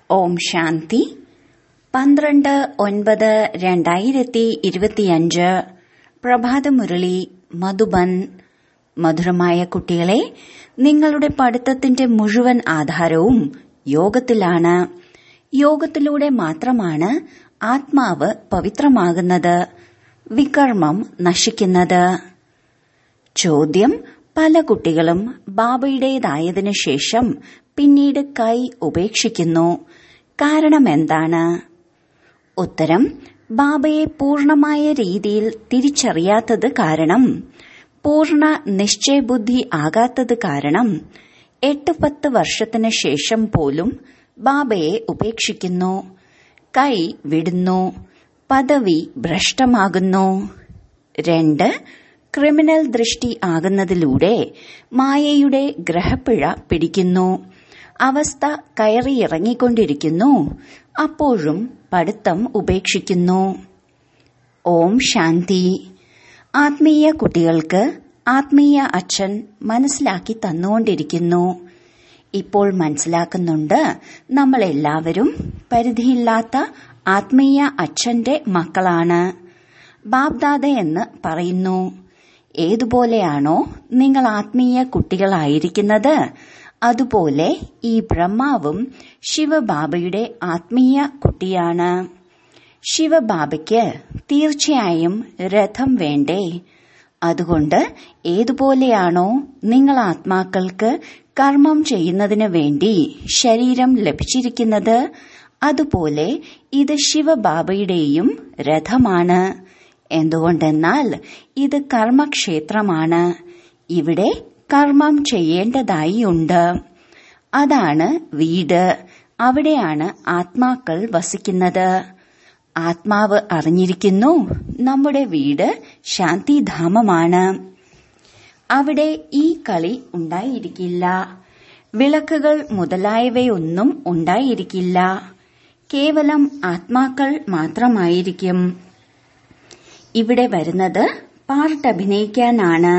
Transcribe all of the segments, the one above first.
ഓം ശാന്തി പന്ത്രണ്ട് ഒൻപത് രണ്ടായിരത്തി ഇരുപത്തിയഞ്ച് പ്രഭാതമുരളി മധുബൻ മധുരമായ കുട്ടികളെ നിങ്ങളുടെ പഠിത്തത്തിന്റെ മുഴുവൻ ആധാരവും യോഗത്തിലാണ് യോഗത്തിലൂടെ മാത്രമാണ് ആത്മാവ് പവിത്രമാകുന്നത് വികർമ്മം നശിക്കുന്നത് ചോദ്യം പല കുട്ടികളും ബാബയുടേതായതിനു ശേഷം പിന്നീട് കൈ ഉപേക്ഷിക്കുന്നു കാരണം എന്താണ് ഉത്തരം ബാബയെ പൂർണമായ രീതിയിൽ തിരിച്ചറിയാത്തത് കാരണം പൂർണ്ണ നിശ്ചയബുദ്ധി ആകാത്തത് കാരണം എട്ട് പത്ത് വർഷത്തിന് ശേഷം പോലും ബാബയെ ഉപേക്ഷിക്കുന്നു കൈ വിടുന്നു പദവി ഭ്രഷ്ടമാകുന്നു രണ്ട് ക്രിമിനൽ ദൃഷ്ടി ആകുന്നതിലൂടെ മായയുടെ ഗ്രഹപ്പിഴ പിടിക്കുന്നു അവസ്ഥ കയറിയിറങ്ങിക്കൊണ്ടിരിക്കുന്നു അപ്പോഴും പഠിത്തം ഉപേക്ഷിക്കുന്നു ഓം ശാന്തി ആത്മീയ കുട്ടികൾക്ക് ആത്മീയ അച്ഛൻ മനസ്സിലാക്കി തന്നുകൊണ്ടിരിക്കുന്നു ഇപ്പോൾ മനസ്സിലാക്കുന്നുണ്ട് നമ്മൾ എല്ലാവരും പരിധിയില്ലാത്ത ആത്മീയ അച്ഛന്റെ മക്കളാണ് ബാബ്ദാദ എന്ന് പറയുന്നു ഏതുപോലെയാണോ നിങ്ങൾ ആത്മീയ കുട്ടികളായിരിക്കുന്നത് അതുപോലെ ഈ ബ്രഹ്മാവും ശിവബാബയുടെ ആത്മീയ കുട്ടിയാണ് ശിവബാബയ്ക്ക് തീർച്ചയായും രഥം വേണ്ടേ അതുകൊണ്ട് ഏതുപോലെയാണോ നിങ്ങൾ ആത്മാക്കൾക്ക് കർമ്മം ചെയ്യുന്നതിന് വേണ്ടി ശരീരം ലഭിച്ചിരിക്കുന്നത് അതുപോലെ ഇത് ശിവബാബയുടെയും രഥമാണ് എന്തുകൊണ്ടെന്നാൽ ഇത് കർമ്മക്ഷേത്രമാണ് ഇവിടെ കർമ്മം ചെയ്യേണ്ടതായി ഉണ്ട് അതാണ് വീട് അവിടെയാണ് ആത്മാക്കൾ വസിക്കുന്നത് ആത്മാവ് അറിഞ്ഞിരിക്കുന്നു നമ്മുടെ വീട് ശാന്തിധാമമാണ് അവിടെ ഈ കളി ഉണ്ടായിരിക്കില്ല വിളക്കുകൾ മുതലായവയൊന്നും ഉണ്ടായിരിക്കില്ല കേവലം ആത്മാക്കൾ മാത്രമായിരിക്കും ഇവിടെ വരുന്നത് പാർട്ടഭിനയിക്കാനാണ്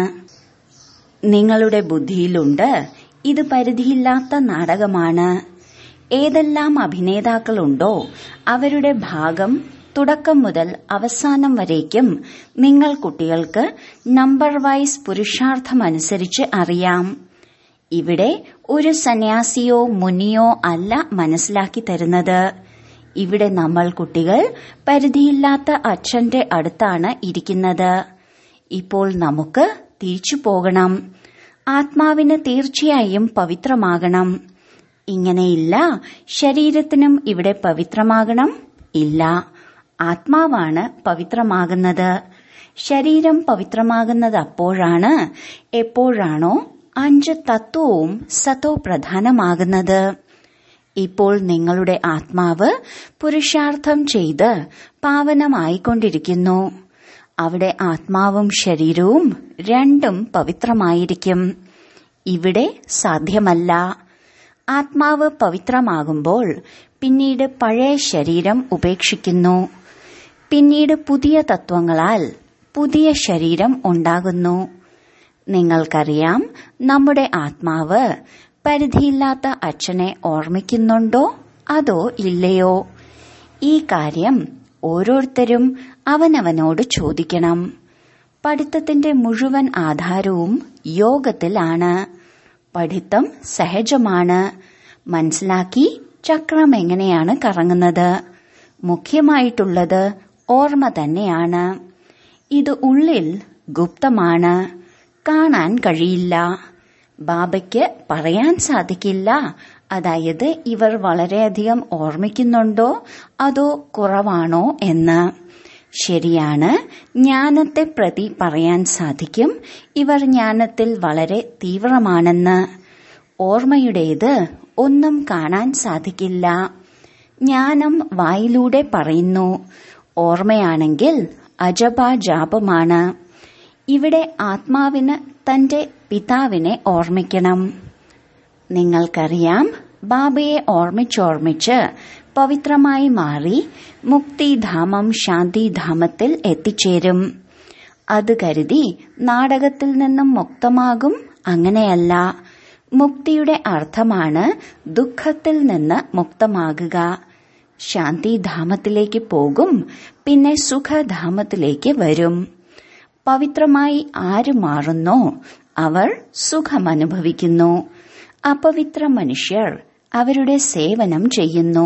നിങ്ങളുടെ ബുദ്ധിയിലുണ്ട് ഇത് പരിധിയില്ലാത്ത നാടകമാണ് ഏതെല്ലാം അഭിനേതാക്കളുണ്ടോ അവരുടെ ഭാഗം തുടക്കം മുതൽ അവസാനം വരേക്കും നിങ്ങൾ കുട്ടികൾക്ക് നമ്പർ വൈസ് പുരുഷാർത്ഥമനുസരിച്ച് അറിയാം ഇവിടെ ഒരു സന്യാസിയോ മുനിയോ അല്ല മനസ്സിലാക്കി തരുന്നത് ഇവിടെ നമ്മൾ കുട്ടികൾ പരിധിയില്ലാത്ത അച്ഛന്റെ അടുത്താണ് ഇരിക്കുന്നത് ഇപ്പോൾ നമുക്ക് തിരിച്ചു പോകണം ആത്മാവിന് തീർച്ചയായും പവിത്രമാകണം ഇങ്ങനെയില്ല ശരീരത്തിനും ഇവിടെ പവിത്രമാകണം ഇല്ല ആത്മാവാണ് പവിത്രമാകുന്നത് ശരീരം പവിത്രമാകുന്നത് അപ്പോഴാണ് എപ്പോഴാണോ അഞ്ച് തത്വവും സത്തോ പ്രധാനമാകുന്നത് ഇപ്പോൾ നിങ്ങളുടെ ആത്മാവ് പുരുഷാർത്ഥം ചെയ്ത് പാവനമായിക്കൊണ്ടിരിക്കുന്നു അവിടെ ആത്മാവും ശരീരവും രണ്ടും പവിത്രമായിരിക്കും ഇവിടെ സാധ്യമല്ല ആത്മാവ് പവിത്രമാകുമ്പോൾ പിന്നീട് പഴയ ശരീരം ഉപേക്ഷിക്കുന്നു പിന്നീട് പുതിയ തത്വങ്ങളാൽ പുതിയ ശരീരം ഉണ്ടാകുന്നു നിങ്ങൾക്കറിയാം നമ്മുടെ ആത്മാവ് പരിധിയില്ലാത്ത അച്ഛനെ ഓർമ്മിക്കുന്നുണ്ടോ അതോ ഇല്ലയോ ഈ കാര്യം ഓരോരുത്തരും അവനവനോട് ചോദിക്കണം പഠിത്തത്തിന്റെ മുഴുവൻ ആധാരവും യോഗത്തിലാണ് പഠിത്തം സഹജമാണ് മനസ്സിലാക്കി ചക്രം എങ്ങനെയാണ് കറങ്ങുന്നത് മുഖ്യമായിട്ടുള്ളത് ഓർമ്മ തന്നെയാണ് ഇത് ഉള്ളിൽ ഗുപ്തമാണ് കാണാൻ കഴിയില്ല ബാബയ്ക്ക് പറയാൻ സാധിക്കില്ല അതായത് ഇവർ വളരെയധികം ഓർമ്മിക്കുന്നുണ്ടോ അതോ കുറവാണോ എന്ന് ശരിയാണ് ജ്ഞാനത്തെ പ്രതി പറയാൻ സാധിക്കും ഇവർ ജ്ഞാനത്തിൽ വളരെ തീവ്രമാണെന്ന് ഓർമ്മയുടേത് ഒന്നും കാണാൻ സാധിക്കില്ല ജ്ഞാനം വായിലൂടെ പറയുന്നു ഓർമ്മയാണെങ്കിൽ അജപ ജാപമാണ് ഇവിടെ ആത്മാവിന് തന്റെ പിതാവിനെ ഓർമ്മിക്കണം നിങ്ങൾക്കറിയാം ബാബയെ ഓർമ്മിച്ചോർമ്മിച്ച് പവിത്രമായി മാറി മുക്തിധാമം ശാന്തിധാമത്തിൽ എത്തിച്ചേരും അത് കരുതി നാടകത്തിൽ നിന്നും മുക്തമാകും അങ്ങനെയല്ല മുക്തിയുടെ അർത്ഥമാണ് ദുഃഖത്തിൽ നിന്ന് മുക്തമാകുക ശാന്തിധാമത്തിലേക്ക് പോകും പിന്നെ സുഖധാമത്തിലേക്ക് വരും പവിത്രമായി ആര് മാറുന്നോ അവർ സുഖമനുഭവിക്കുന്നു അപവിത്ര മനുഷ്യർ അവരുടെ സേവനം ചെയ്യുന്നു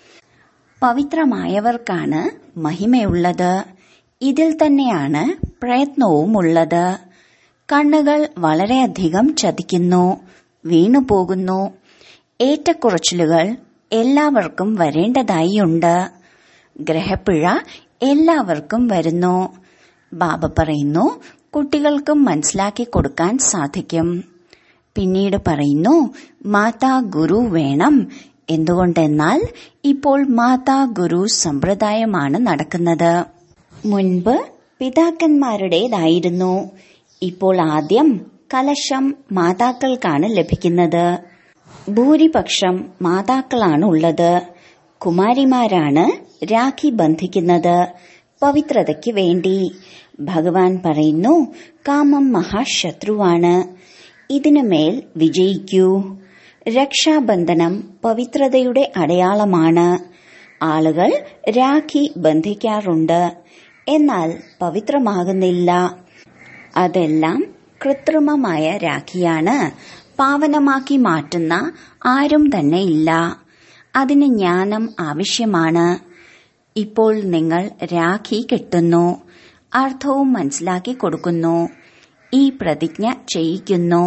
പവിത്രമായവർക്കാണ് മഹിമയുള്ളത് ഇതിൽ തന്നെയാണ് പ്രയത്നവുമുള്ളത് കണ്ണുകൾ വളരെയധികം ചതിക്കുന്നു വീണുപോകുന്നു ഏറ്റക്കുറച്ചിലുകൾ എല്ലാവർക്കും വരേണ്ടതായിയുണ്ട് ഗ്രഹപ്പിഴ എല്ലാവർക്കും വരുന്നു ബാബ പറയുന്നു കുട്ടികൾക്കും മനസ്സിലാക്കി കൊടുക്കാൻ സാധിക്കും പിന്നീട് പറയുന്നു മാതാ ഗുരു വേണം എന്തുകൊണ്ടെന്നാൽ ഇപ്പോൾ മാതാ ഗുരു സമ്പ്രദായമാണ് നടക്കുന്നത് മുൻപ് പിതാക്കന്മാരുടേതായിരുന്നു ഇപ്പോൾ ആദ്യം കലശം മാതാക്കൾക്കാണ് ലഭിക്കുന്നത് ഭൂരിപക്ഷം മാതാക്കളാണ് ഉള്ളത് കുമാരിമാരാണ് രാഖി ബന്ധിക്കുന്നത് പവിത്രതയ്ക്ക് വേണ്ടി ഭഗവാൻ പറയുന്നു കാമം മഹാശത്രുവാണ് ഇതിനു മേൽ വിജയിക്കൂ രക്ഷാബന്ധനം പവിത്രതയുടെ അടയാളമാണ് ആളുകൾ രാഖി ബന്ധിക്കാറുണ്ട് എന്നാൽ പവിത്രമാകുന്നില്ല അതെല്ലാം കൃത്രിമമായ രാഖിയാണ് പാവനമാക്കി മാറ്റുന്ന ആരും തന്നെ ഇല്ല അതിന് ജ്ഞാനം ആവശ്യമാണ് ഇപ്പോൾ നിങ്ങൾ രാഖി കെട്ടുന്നു അർത്ഥവും മനസ്സിലാക്കി കൊടുക്കുന്നു ഈ പ്രതിജ്ഞ ചെയ്യിക്കുന്നു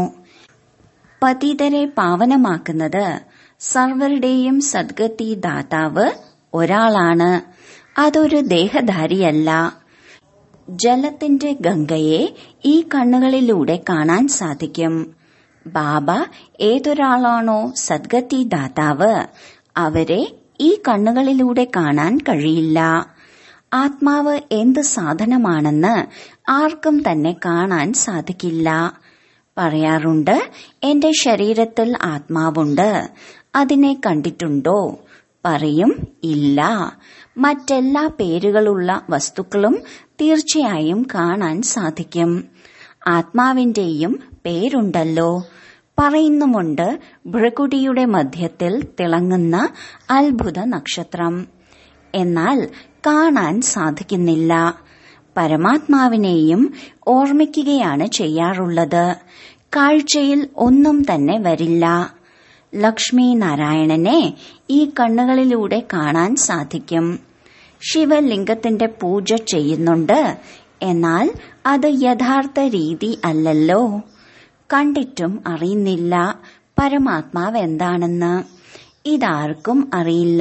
പതിതരെ പാവനമാക്കുന്നത് സർവരുടെയും സദ്ഗതി ദാതാവ് ഒരാളാണ് അതൊരു ദേഹധാരിയല്ല ജലത്തിന്റെ ഗംഗയെ ഈ കണ്ണുകളിലൂടെ കാണാൻ സാധിക്കും ബാബ ഏതൊരാളാണോ സദ്ഗതി ദാതാവ് അവരെ ഈ കണ്ണുകളിലൂടെ കാണാൻ കഴിയില്ല ആത്മാവ് എന്ത് സാധനമാണെന്ന് ആർക്കും തന്നെ കാണാൻ സാധിക്കില്ല പറയാറുണ്ട് എന്റെ ശരീരത്തിൽ ആത്മാവുണ്ട് അതിനെ കണ്ടിട്ടുണ്ടോ പറയും ഇല്ല മറ്റെല്ലാ പേരുകളുള്ള വസ്തുക്കളും തീർച്ചയായും കാണാൻ സാധിക്കും ആത്മാവിന്റെയും പേരുണ്ടല്ലോ പറയുന്നുമുണ്ട് ഭൃകുടിയുടെ മധ്യത്തിൽ തിളങ്ങുന്ന അത്ഭുത നക്ഷത്രം എന്നാൽ കാണാൻ സാധിക്കുന്നില്ല പരമാത്മാവിനെയും ഓർമ്മിക്കുകയാണ് ചെയ്യാറുള്ളത് കാഴ്ചയിൽ ഒന്നും തന്നെ വരില്ല ലക്ഷ്മി നാരായണനെ ഈ കണ്ണുകളിലൂടെ കാണാൻ സാധിക്കും ശിവലിംഗത്തിന്റെ പൂജ ചെയ്യുന്നുണ്ട് എന്നാൽ അത് യഥാർത്ഥ രീതി അല്ലല്ലോ കണ്ടിട്ടും അറിയുന്നില്ല പരമാത്മാവ് എന്താണെന്ന് ഇതാർക്കും അറിയില്ല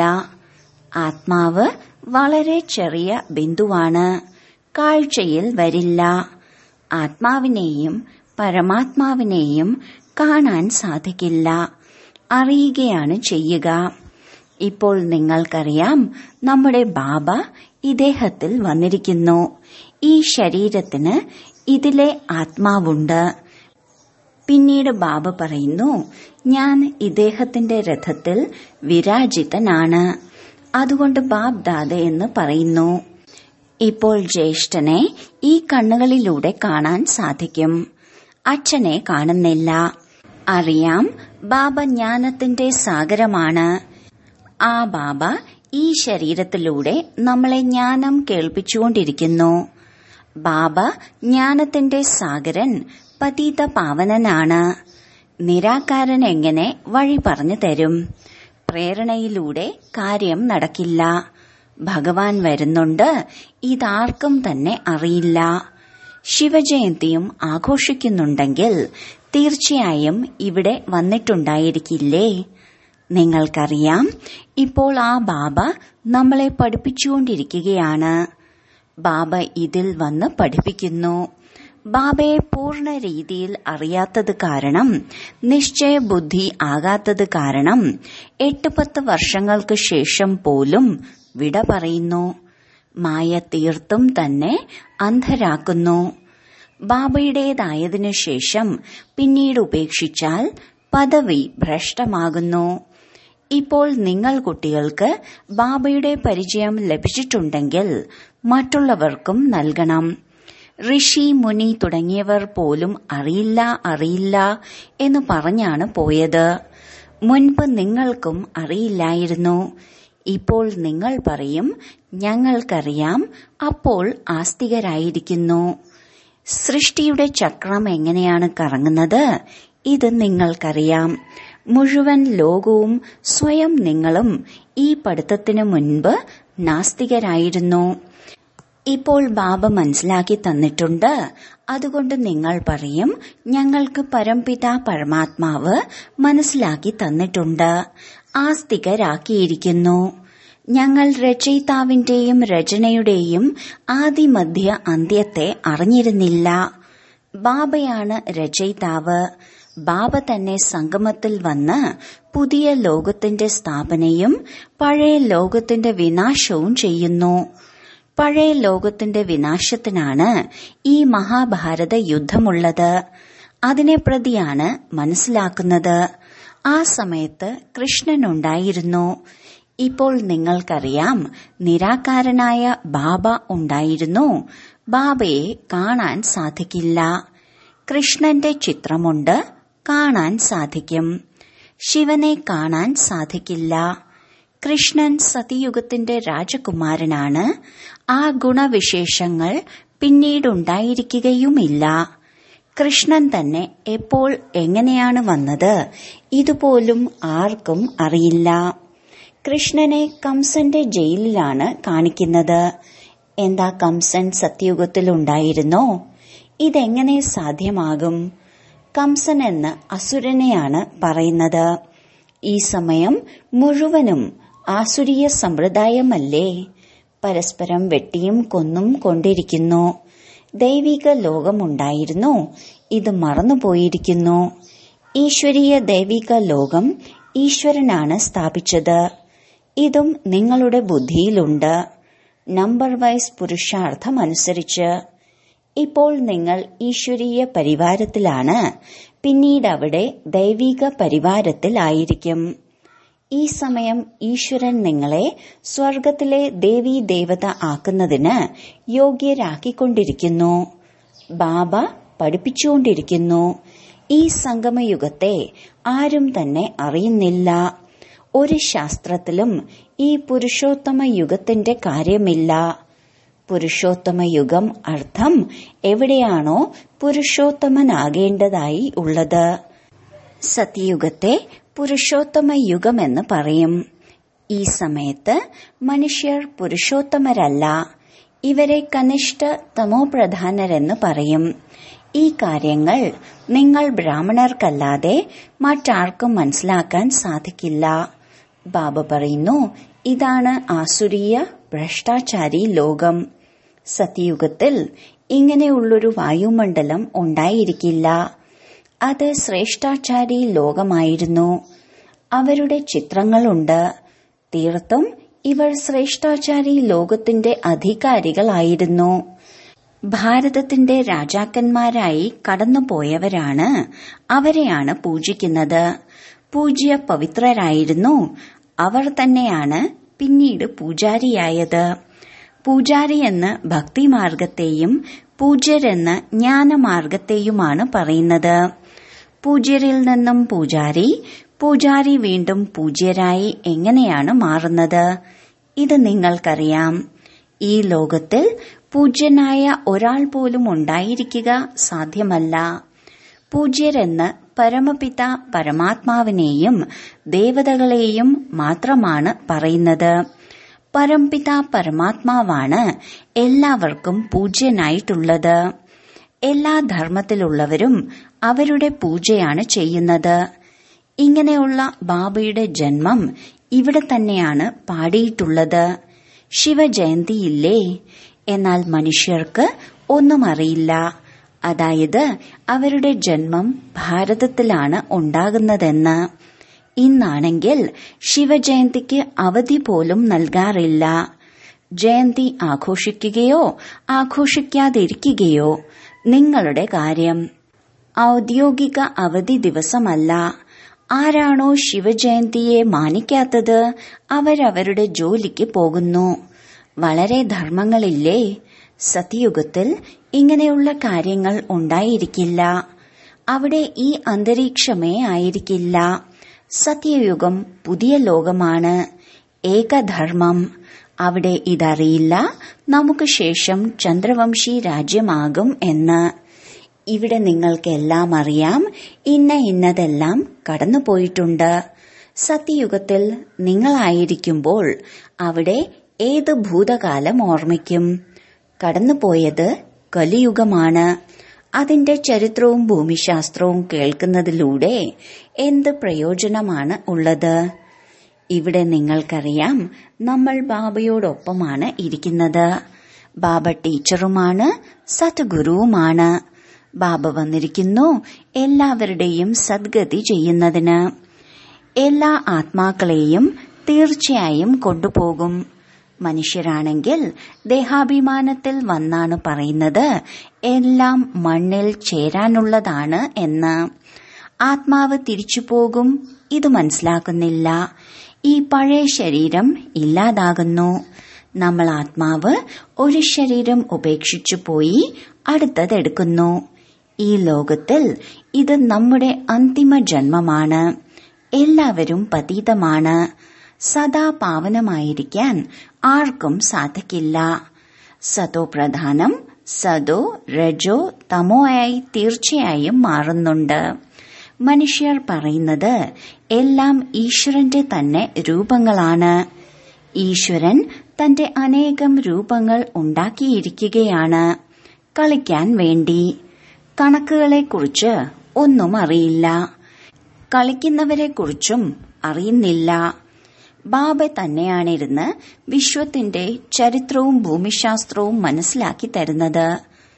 ആത്മാവ് വളരെ ചെറിയ ബിന്ദുവാണ് കാഴ്ചയിൽ വരില്ല ആത്മാവിനെയും പരമാത്മാവിനെയും കാണാൻ സാധിക്കില്ല അറിയുകയാണ് ചെയ്യുക ഇപ്പോൾ നിങ്ങൾക്കറിയാം നമ്മുടെ ബാബ ഇദ്ദേഹത്തിൽ വന്നിരിക്കുന്നു ഈ ശരീരത്തിന് ഇതിലെ ആത്മാവുണ്ട് പിന്നീട് ബാബ പറയുന്നു ഞാൻ ഇദ്ദേഹത്തിന്റെ രഥത്തിൽ വിരാജിതനാണ് അതുകൊണ്ട് ബാബ് ദാദ എന്ന് പറയുന്നു ഇപ്പോൾ ജ്യേഷ്ഠനെ ഈ കണ്ണുകളിലൂടെ കാണാൻ സാധിക്കും അച്ഛനെ കാണുന്നില്ല അറിയാം ബാബ ജ്ഞാനത്തിന്റെ സാഗരമാണ് ആ ബാബ ഈ ശരീരത്തിലൂടെ നമ്മളെ ജ്ഞാനം കേൾപ്പിച്ചുകൊണ്ടിരിക്കുന്നു ബാബ ജ്ഞാനത്തിന്റെ സാഗരൻ പതീത പാവനനാണ് നിരാകാരൻ എങ്ങനെ വഴി പറഞ്ഞു തരും പ്രേരണയിലൂടെ കാര്യം നടക്കില്ല ഭഗവാൻ വരുന്നുണ്ട് ഇതാർക്കും തന്നെ അറിയില്ല ശിവജയന്തിയും ആഘോഷിക്കുന്നുണ്ടെങ്കിൽ തീർച്ചയായും ഇവിടെ വന്നിട്ടുണ്ടായിരിക്കില്ലേ നിങ്ങൾക്കറിയാം ഇപ്പോൾ ആ ബാബ നമ്മളെ പഠിപ്പിച്ചുകൊണ്ടിരിക്കുകയാണ് ബാബ ഇതിൽ വന്ന് പഠിപ്പിക്കുന്നു ബാബയെ പൂർണ്ണ രീതിയിൽ അറിയാത്തത് കാരണം നിശ്ചയ ബുദ്ധി ആകാത്തത് കാരണം എട്ട് പത്ത് വർഷങ്ങൾക്ക് ശേഷം പോലും വിട പറയുന്നു മായ തീർത്തും തന്നെ അന്ധരാക്കുന്നു ബാബയുടേതായതിനു ശേഷം പിന്നീട് ഉപേക്ഷിച്ചാൽ പദവി ഭ്രഷ്ടമാകുന്നു ഇപ്പോൾ നിങ്ങൾ കുട്ടികൾക്ക് ബാബയുടെ പരിചയം ലഭിച്ചിട്ടുണ്ടെങ്കിൽ മറ്റുള്ളവർക്കും നൽകണം ഋഷി മുനി തുടങ്ങിയവർ പോലും അറിയില്ല അറിയില്ല എന്ന് പറഞ്ഞാണ് പോയത് മുൻപ് നിങ്ങൾക്കും അറിയില്ലായിരുന്നു ഇപ്പോൾ നിങ്ങൾ പറയും ഞങ്ങൾക്കറിയാം അപ്പോൾ ആസ്തികരായിരിക്കുന്നു സൃഷ്ടിയുടെ ചക്രം എങ്ങനെയാണ് കറങ്ങുന്നത് ഇത് നിങ്ങൾക്കറിയാം മുഴുവൻ ലോകവും സ്വയം നിങ്ങളും ഈ പഠിത്തത്തിനു മുൻപ് നാസ്തികരായിരുന്നു ഇപ്പോൾ ബാബ മനസ്സിലാക്കി തന്നിട്ടുണ്ട് അതുകൊണ്ട് നിങ്ങൾ പറയും ഞങ്ങൾക്ക് പരംപിത പരമാത്മാവ് മനസ്സിലാക്കി തന്നിട്ടുണ്ട് ആസ്തികരാക്കിയിരിക്കുന്നു ഞങ്ങൾ രചയിതാവിന്റെയും രചനയുടെയും ആദിമധ്യ അന്ത്യത്തെ അറിഞ്ഞിരുന്നില്ല ബാബയാണ് രചയിതാവ് ബാബ തന്നെ സംഗമത്തിൽ വന്ന് പുതിയ ലോകത്തിന്റെ സ്ഥാപനയും പഴയ ലോകത്തിന്റെ വിനാശവും ചെയ്യുന്നു പഴയ ലോകത്തിന്റെ വിനാശത്തിനാണ് ഈ മഹാഭാരത യുദ്ധമുള്ളത് അതിനെ പ്രതിയാണ് മനസ്സിലാക്കുന്നത് ആ സമയത്ത് കൃഷ്ണനുണ്ടായിരുന്നു ഇപ്പോൾ നിങ്ങൾക്കറിയാം നിരാകാരനായ ബാബ ഉണ്ടായിരുന്നു ബാബയെ കാണാൻ സാധിക്കില്ല കൃഷ്ണന്റെ ചിത്രമുണ്ട് കാണാൻ സാധിക്കും ശിവനെ കാണാൻ സാധിക്കില്ല കൃഷ്ണൻ സതിയുഗത്തിന്റെ രാജകുമാരനാണ് ആ ഗുണവിശേഷങ്ങൾ പിന്നീടുണ്ടായിരിക്കുകയുമില്ല കൃഷ്ണൻ തന്നെ എപ്പോൾ എങ്ങനെയാണ് വന്നത് ഇതുപോലും ആർക്കും അറിയില്ല കൃഷ്ണനെ കംസന്റെ ജയിലിലാണ് കാണിക്കുന്നത് എന്താ കംസൻ സത്യയുഗത്തിലുണ്ടായിരുന്നോ ഇതെങ്ങനെ സാധ്യമാകും കംസൻ എന്ന് അസുരനെയാണ് പറയുന്നത് ഈ സമയം മുഴുവനും ആസുരീയ സമ്പ്രദായമല്ലേ പരസ്പരം വെട്ടിയും കൊന്നും കൊണ്ടിരിക്കുന്നു ദൈവിക ലോകമുണ്ടായിരുന്നു ഇത് മറന്നുപോയിരിക്കുന്നു ഈശ്വരീയ ദൈവിക ലോകം ഈശ്വരനാണ് സ്ഥാപിച്ചത് ഇതും നിങ്ങളുടെ ബുദ്ധിയിലുണ്ട് നമ്പർ വൈസ് പുരുഷാർത്ഥം അനുസരിച്ച് ഇപ്പോൾ നിങ്ങൾ ഈശ്വരീയ പരിവാരത്തിലാണ് പിന്നീട് അവിടെ ദൈവിക പരിവാരത്തിലായിരിക്കും ഈ സമയം ഈശ്വരൻ നിങ്ങളെ സ്വർഗത്തിലെ ദേവീ ദേവത ആക്കുന്നതിന് യോഗ്യരാക്കിക്കൊണ്ടിരിക്കുന്നു ബാബ പഠിപ്പിച്ചുകൊണ്ടിരിക്കുന്നു ഈ സംഗമയുഗത്തെ ആരും തന്നെ അറിയുന്നില്ല ഒരു ശാസ്ത്രത്തിലും ഈ പുരുഷോത്തമ യുഗത്തിന്റെ കാര്യമില്ല പുരുഷോത്തമ യുഗം അർത്ഥം എവിടെയാണോ പുരുഷോത്തമനാകേണ്ടതായി ഉള്ളത് സത്യയുഗത്തെ പുരുഷോത്തമ യുഗമെന്ന് പറയും ഈ സമയത്ത് മനുഷ്യർ പുരുഷോത്തമരല്ല ഇവരെ കനിഷ്ഠ തമോപ്രധാനരെന്ന് പറയും ഈ കാര്യങ്ങൾ നിങ്ങൾ ബ്രാഹ്മണർക്കല്ലാതെ മറ്റാർക്കും മനസ്സിലാക്കാൻ സാധിക്കില്ല ബാബ പറയുന്നു ഇതാണ് ആസുരീയ ഭ്രഷ്ടാചാരി ലോകം സത്യയുഗത്തിൽ ഇങ്ങനെയുള്ളൊരു വായുമണ്ഡലം ഉണ്ടായിരിക്കില്ല അത് ശ്രേഷ്ഠാചാരി ലോകമായിരുന്നു അവരുടെ ചിത്രങ്ങളുണ്ട് തീർത്തും ഇവർ ശ്രേഷ്ഠാചാരി ലോകത്തിന്റെ അധികാരികളായിരുന്നു ഭാരതത്തിന്റെ രാജാക്കന്മാരായി കടന്നുപോയവരാണ് അവരെയാണ് പൂജിക്കുന്നത് പൂജ്യ പവിത്രരായിരുന്നു അവർ തന്നെയാണ് പിന്നീട് പൂജാരിയായത് പൂജാരി എന്ന് ഭക്തിമാർഗത്തെയും പൂജ്യരെന്ന് ജ്ഞാനമാർഗത്തെയുമാണ് പറയുന്നത് പൂജ്യരിൽ നിന്നും പൂജാരി പൂജാരി വീണ്ടും പൂജ്യരായി എങ്ങനെയാണ് മാറുന്നത് ഇത് നിങ്ങൾക്കറിയാം ഈ ലോകത്തിൽ പൂജ്യനായ ഒരാൾ പോലും ഉണ്ടായിരിക്കുക സാധ്യമല്ല പൂജ്യരെന്ന് പരമപിത പരമാത്മാവിനെയും ദേവതകളെയും മാത്രമാണ് പറയുന്നത് പരംപിത പരമാത്മാവാണ് എല്ലാവർക്കും പൂജ്യനായിട്ടുള്ളത് എല്ലാ ധർമ്മത്തിലുള്ളവരും അവരുടെ പൂജയാണ് ചെയ്യുന്നത് ഇങ്ങനെയുള്ള ബാബയുടെ ജന്മം ഇവിടെ തന്നെയാണ് പാടിയിട്ടുള്ളത് ശിവജയന്തിയില്ലേ എന്നാൽ മനുഷ്യർക്ക് ഒന്നും അറിയില്ല അതായത് അവരുടെ ജന്മം ഭാരതത്തിലാണ് ഉണ്ടാകുന്നതെന്ന് ഇന്നാണെങ്കിൽ ശിവജയന്തിക്ക് അവധി പോലും നൽകാറില്ല ജയന്തി ആഘോഷിക്കുകയോ ആഘോഷിക്കാതിരിക്കുകയോ നിങ്ങളുടെ കാര്യം ഔദ്യോഗിക അവധി ദിവസമല്ല ആരാണോ ശിവജയന്തിയെ മാനിക്കാത്തത് അവരവരുടെ ജോലിക്ക് പോകുന്നു വളരെ ധർമ്മങ്ങളില്ലേ സത്യയുഗത്തിൽ ഇങ്ങനെയുള്ള കാര്യങ്ങൾ ഉണ്ടായിരിക്കില്ല അവിടെ ഈ അന്തരീക്ഷമേ ആയിരിക്കില്ല സത്യയുഗം പുതിയ ലോകമാണ് ഏകധർമ്മം അവിടെ ഇതറിയില്ല നമുക്ക് ശേഷം ചന്ദ്രവംശി രാജ്യമാകും എന്ന് ഇവിടെ നിങ്ങൾക്കെല്ലാം അറിയാം ഇന്ന ഇന്നതെല്ലാം കടന്നുപോയിട്ടുണ്ട് സത്യയുഗത്തിൽ നിങ്ങളായിരിക്കുമ്പോൾ അവിടെ ഏത് ഭൂതകാലം ഓർമ്മിക്കും കടന്നുപോയത് കലിയുഗമാണ് അതിന്റെ ചരിത്രവും ഭൂമിശാസ്ത്രവും കേൾക്കുന്നതിലൂടെ എന്ത് പ്രയോജനമാണ് ഉള്ളത് ഇവിടെ നിങ്ങൾക്കറിയാം നമ്മൾ ബാബയോടൊപ്പമാണ് ഇരിക്കുന്നത് ബാബ ടീച്ചറുമാണ് സത്ഗുരുവുമാണ് ബാബ വന്നിരിക്കുന്നു എല്ലാവരുടെയും സദ്ഗതി ചെയ്യുന്നതിന് എല്ലാ ആത്മാക്കളെയും തീർച്ചയായും കൊണ്ടുപോകും മനുഷ്യരാണെങ്കിൽ ദേഹാഭിമാനത്തിൽ വന്നാണ് പറയുന്നത് എല്ലാം മണ്ണിൽ ചേരാനുള്ളതാണ് എന്ന് ആത്മാവ് തിരിച്ചു പോകും ഇത് മനസ്സിലാക്കുന്നില്ല ഈ പഴയ ശരീരം ഇല്ലാതാകുന്നു നമ്മൾ ആത്മാവ് ഒരു ശരീരം ഉപേക്ഷിച്ചു പോയി അടുത്തതെടുക്കുന്നു ഈ ലോകത്തിൽ ഇത് നമ്മുടെ അന്തിമ ജന്മമാണ് എല്ലാവരും പതീതമാണ് സദാ പാവനമായിരിക്കാൻ ആർക്കും സാധിക്കില്ല സതോ പ്രധാനം സദോ രജോ തമോ ആയി തീർച്ചയായും മാറുന്നുണ്ട് മനുഷ്യർ പറയുന്നത് എല്ലാം ഈശ്വരന്റെ തന്നെ രൂപങ്ങളാണ് ഈശ്വരൻ തന്റെ അനേകം രൂപങ്ങൾ ഉണ്ടാക്കിയിരിക്കുകയാണ് കളിക്കാൻ വേണ്ടി കണക്കുകളെക്കുറിച്ച് ഒന്നും അറിയില്ല കളിക്കുന്നവരെക്കുറിച്ചും അറിയുന്നില്ല ബാബ തന്നെയാണിരുന്ന് വിശ്വത്തിന്റെ ചരിത്രവും ഭൂമിശാസ്ത്രവും മനസ്സിലാക്കി തരുന്നത്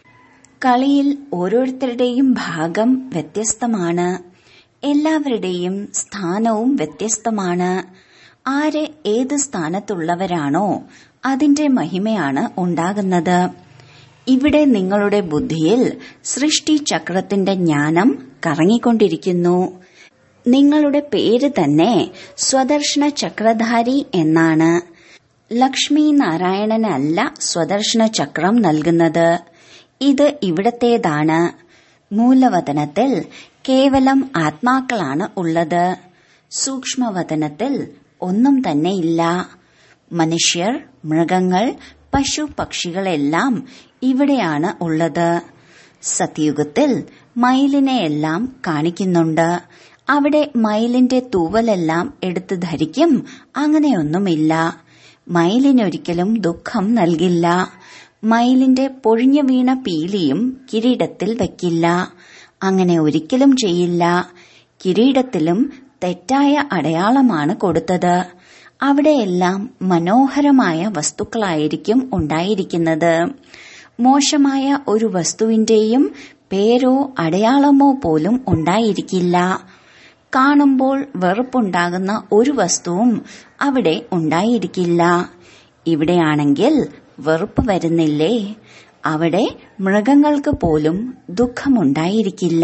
കളിയിൽ ഓരോരുത്തരുടെയും ഭാഗം വ്യത്യസ്തമാണ് എല്ലാവരുടെയും സ്ഥാനവും വ്യത്യസ്തമാണ് ആര് ഏത് സ്ഥാനത്തുള്ളവരാണോ അതിന്റെ മഹിമയാണ് ഉണ്ടാകുന്നത് ഇവിടെ നിങ്ങളുടെ ബുദ്ധിയിൽ സൃഷ്ടി ചക്രത്തിന്റെ ജ്ഞാനം കറങ്ങിക്കൊണ്ടിരിക്കുന്നു നിങ്ങളുടെ പേര് തന്നെ സ്വദർശന ചക്രധാരി എന്നാണ് ലക്ഷ്മി നാരായണനല്ല സ്വദർശന ചക്രം നൽകുന്നത് ഇത് ഇവിടത്തേതാണ് മൂലവതനത്തിൽ കേവലം ആത്മാക്കളാണ് ഉള്ളത് സൂക്ഷ്മവതനത്തിൽ ഒന്നും തന്നെ ഇല്ല മനുഷ്യർ മൃഗങ്ങൾ പശു പക്ഷികളെല്ലാം ഇവിടെയാണ് ഉള്ളത് സത്യുഗത്തിൽ മയിലിനെയെല്ലാം കാണിക്കുന്നുണ്ട് അവിടെ മയിലിന്റെ തൂവലെല്ലാം എടുത്ത് ധരിക്കും അങ്ങനെയൊന്നുമില്ല മയിലിനൊരിക്കലും ദുഃഖം നൽകില്ല മയിലിന്റെ പൊഴിഞ്ഞു വീണ പീലിയും കിരീടത്തിൽ വയ്ക്കില്ല അങ്ങനെ ഒരിക്കലും ചെയ്യില്ല കിരീടത്തിലും തെറ്റായ അടയാളമാണ് കൊടുത്തത് അവിടെയെല്ലാം മനോഹരമായ വസ്തുക്കളായിരിക്കും ഉണ്ടായിരിക്കുന്നത് മോശമായ ഒരു വസ്തുവിന്റെയും പേരോ അടയാളമോ പോലും ഉണ്ടായിരിക്കില്ല കാണുമ്പോൾ വെറുപ്പുണ്ടാകുന്ന ഒരു വസ്തുവും അവിടെ ഉണ്ടായിരിക്കില്ല ഇവിടെയാണെങ്കിൽ വെറുപ്പ് വരുന്നില്ലേ അവിടെ മൃഗങ്ങൾക്ക് പോലും ദുഃഖമുണ്ടായിരിക്കില്ല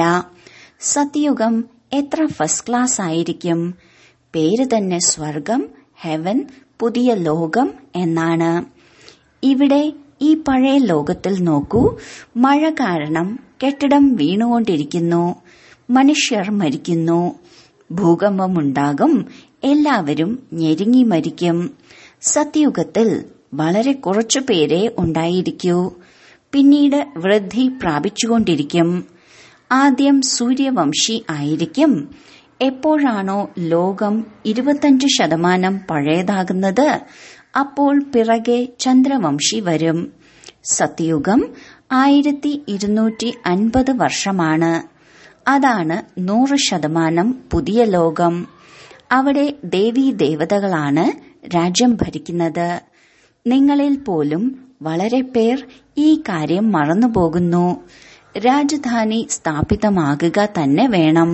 സത്യുഗം എത്ര ഫസ്റ്റ് ക്ലാസ് ആയിരിക്കും പേര് തന്നെ സ്വർഗം ഹെവൻ പുതിയ ലോകം എന്നാണ് ഇവിടെ ഈ പഴയ ലോകത്തിൽ നോക്കൂ മഴ കാരണം കെട്ടിടം വീണുകൊണ്ടിരിക്കുന്നു മനുഷ്യർ മരിക്കുന്നു ഭൂകമ്പമുണ്ടാകും എല്ലാവരും ഞെരുങ്ങി മരിക്കും സത്യുഗത്തിൽ വളരെ കുറച്ചു പേരെ ഉണ്ടായിരിക്കൂ പിന്നീട് വൃദ്ധി പ്രാപിച്ചുകൊണ്ടിരിക്കും ആദ്യം സൂര്യവംശി ആയിരിക്കും എപ്പോഴാണോ ലോകം ഇരുപത്തഞ്ച് ശതമാനം പഴയതാകുന്നത് അപ്പോൾ പിറകെ ചന്ദ്രവംശി വരും സത്യുഗം ആയിരത്തി ഇരുന്നൂറ്റി അൻപത് വർഷമാണ് അതാണ് നൂറ് ശതമാനം പുതിയ ലോകം അവിടെ ദേവീ ദേവതകളാണ് രാജ്യം ഭരിക്കുന്നത് നിങ്ങളിൽ പോലും വളരെ പേർ ഈ കാര്യം മറന്നുപോകുന്നു രാജധാനി സ്ഥാപിതമാകുക തന്നെ വേണം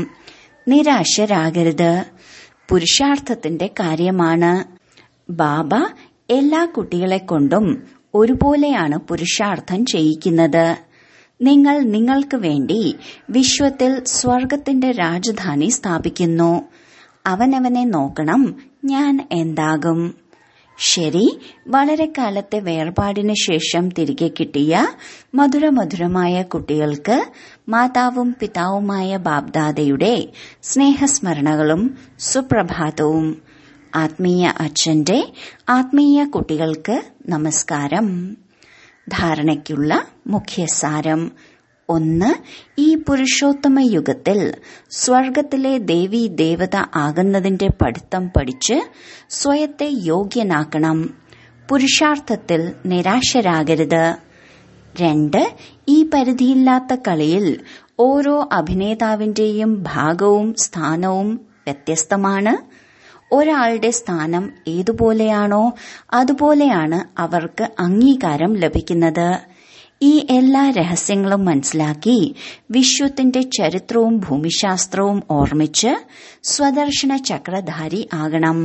നിരാശരാകരുത് പുരുഷാർത്ഥത്തിന്റെ കാര്യമാണ് ബാബ എല്ലാ കുട്ടികളെ കൊണ്ടും ഒരുപോലെയാണ് പുരുഷാർത്ഥം ചെയ്യിക്കുന്നത് നിങ്ങൾ നിങ്ങൾക്ക് വേണ്ടി വിശ്വത്തിൽ സ്വർഗത്തിന്റെ രാജധാനി സ്ഥാപിക്കുന്നു അവനവനെ നോക്കണം ഞാൻ എന്താകും ശരി വളരെ കാലത്തെ വേർപാടിന് ശേഷം തിരികെ കിട്ടിയ മധുരമധുരമായ കുട്ടികൾക്ക് മാതാവും പിതാവുമായ ബാബ്ദാദയുടെ സ്നേഹസ്മരണകളും സുപ്രഭാതവും ആത്മീയ അച്ഛന്റെ ആത്മീയ കുട്ടികൾക്ക് നമസ്കാരം ധാരണയ്ക്കുള്ള മുഖ്യസാരം ഒന്ന് ഈ പുരുഷോത്തമ യുഗത്തിൽ സ്വർഗത്തിലെ ദേവി ദേവത ആകുന്നതിന്റെ പഠിത്തം പഠിച്ച് സ്വയത്തെ യോഗ്യനാക്കണം പുരുഷാർത്ഥത്തിൽ നിരാശരാകരുത് രണ്ട് ഈ പരിധിയില്ലാത്ത കളിയിൽ ഓരോ അഭിനേതാവിന്റെയും ഭാഗവും സ്ഥാനവും വ്യത്യസ്തമാണ് ഒരാളുടെ സ്ഥാനം ഏതുപോലെയാണോ അതുപോലെയാണ് അവർക്ക് അംഗീകാരം ലഭിക്കുന്നത് ഈ എല്ലാ രഹസ്യങ്ങളും മനസ്സിലാക്കി വിശ്വത്തിന്റെ ചരിത്രവും ഭൂമിശാസ്ത്രവും ഓർമ്മിച്ച് സ്വദർശന ചക്രധാരി ആകണം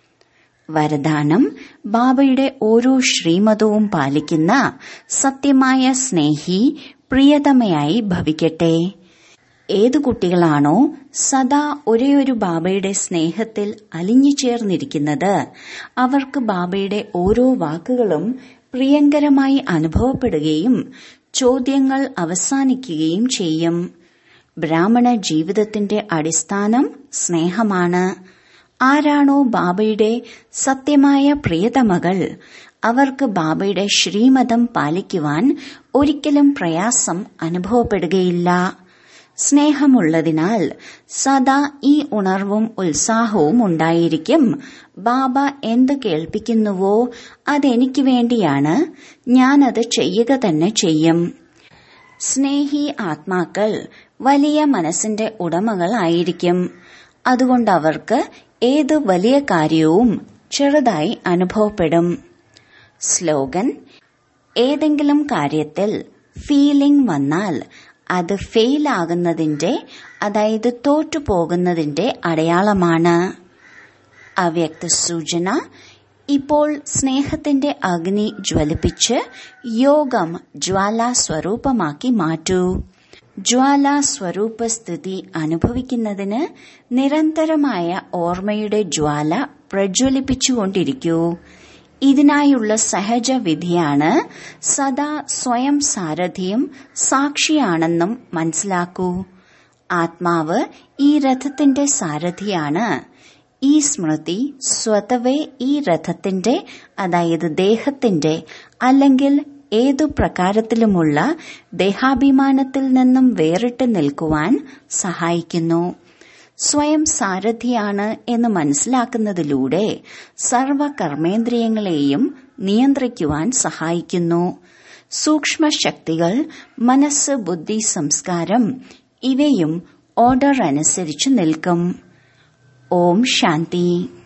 വരദാനം ബാബയുടെ ഓരോ ശ്രീമതവും പാലിക്കുന്ന സത്യമായ സ്നേഹി പ്രിയതമയായി ഭവിക്കട്ടെ ഏതു കുട്ടികളാണോ സദാ ഒരേയൊരു ബാബയുടെ സ്നേഹത്തിൽ അലിഞ്ഞു ചേർന്നിരിക്കുന്നത് അവർക്ക് ബാബയുടെ ഓരോ വാക്കുകളും പ്രിയങ്കരമായി അനുഭവപ്പെടുകയും ചോദ്യങ്ങൾ അവസാനിക്കുകയും ചെയ്യും ബ്രാഹ്മണ ജീവിതത്തിന്റെ അടിസ്ഥാനം സ്നേഹമാണ് ആരാണോ ബാബയുടെ സത്യമായ പ്രിയതമകൾ അവർക്ക് ബാബയുടെ ശ്രീമതം പാലിക്കുവാൻ ഒരിക്കലും പ്രയാസം അനുഭവപ്പെടുകയില്ല സ്നേഹമുള്ളതിനാൽ സദാ ഈ ഉണർവും ഉത്സാഹവും ഉണ്ടായിരിക്കും ബാബ എന്ത് കേൾപ്പിക്കുന്നുവോ അതെനിക്ക് വേണ്ടിയാണ് ഞാനത് ചെയ്യുക തന്നെ ചെയ്യും സ്നേഹി ആത്മാക്കൾ വലിയ മനസ്സിന്റെ ഉടമകളായിരിക്കും അതുകൊണ്ട് അവർക്ക് ഏത് വലിയ കാര്യവും ചെറുതായി അനുഭവപ്പെടും സ്ലോഗൻ ഏതെങ്കിലും കാര്യത്തിൽ ഫീലിംഗ് വന്നാൽ അത് ഫെയിൽ ആകുന്നതിന്റെ അതായത് തോറ്റുപോകുന്നതിന്റെ അടയാളമാണ് അവ്യക്ത സൂചന ഇപ്പോൾ സ്നേഹത്തിന്റെ അഗ്നി ജ്വലിപ്പിച്ച് യോഗം ജ്വാലാ സ്വരൂപമാക്കി മാറ്റൂ ജ്വാലാ സ്വരൂപ സ്ഥിതി അനുഭവിക്കുന്നതിന് നിരന്തരമായ ഓർമ്മയുടെ ജ്വാല പ്രജ്വലിപ്പിച്ചുകൊണ്ടിരിക്കൂ ഇതിനായുള്ള സഹജ വിധിയാണ് സദാ സ്വയം സാരഥിയും സാക്ഷിയാണെന്നും മനസ്സിലാക്കൂ ആത്മാവ് ഈ രഥത്തിന്റെ സാരഥിയാണ് ഈ സ്മൃതി സ്വതവേ ഈ രഥത്തിന്റെ അതായത് ദേഹത്തിന്റെ അല്ലെങ്കിൽ ഏതു പ്രകാരത്തിലുമുള്ള ദേഹാഭിമാനത്തിൽ നിന്നും വേറിട്ട് നിൽക്കുവാൻ സഹായിക്കുന്നു സ്വയം സാരഥിയാണ് എന്ന് മനസ്സിലാക്കുന്നതിലൂടെ സർവ കർമ്മേന്ദ്രിയങ്ങളെയും നിയന്ത്രിക്കുവാൻ സഹായിക്കുന്നു സൂക്ഷ്മ ശക്തികൾ മനസ്സ് ബുദ്ധി സംസ്കാരം ഇവയും ഓർഡർ അനുസരിച്ച് നിൽക്കും ഓം ശാന്തി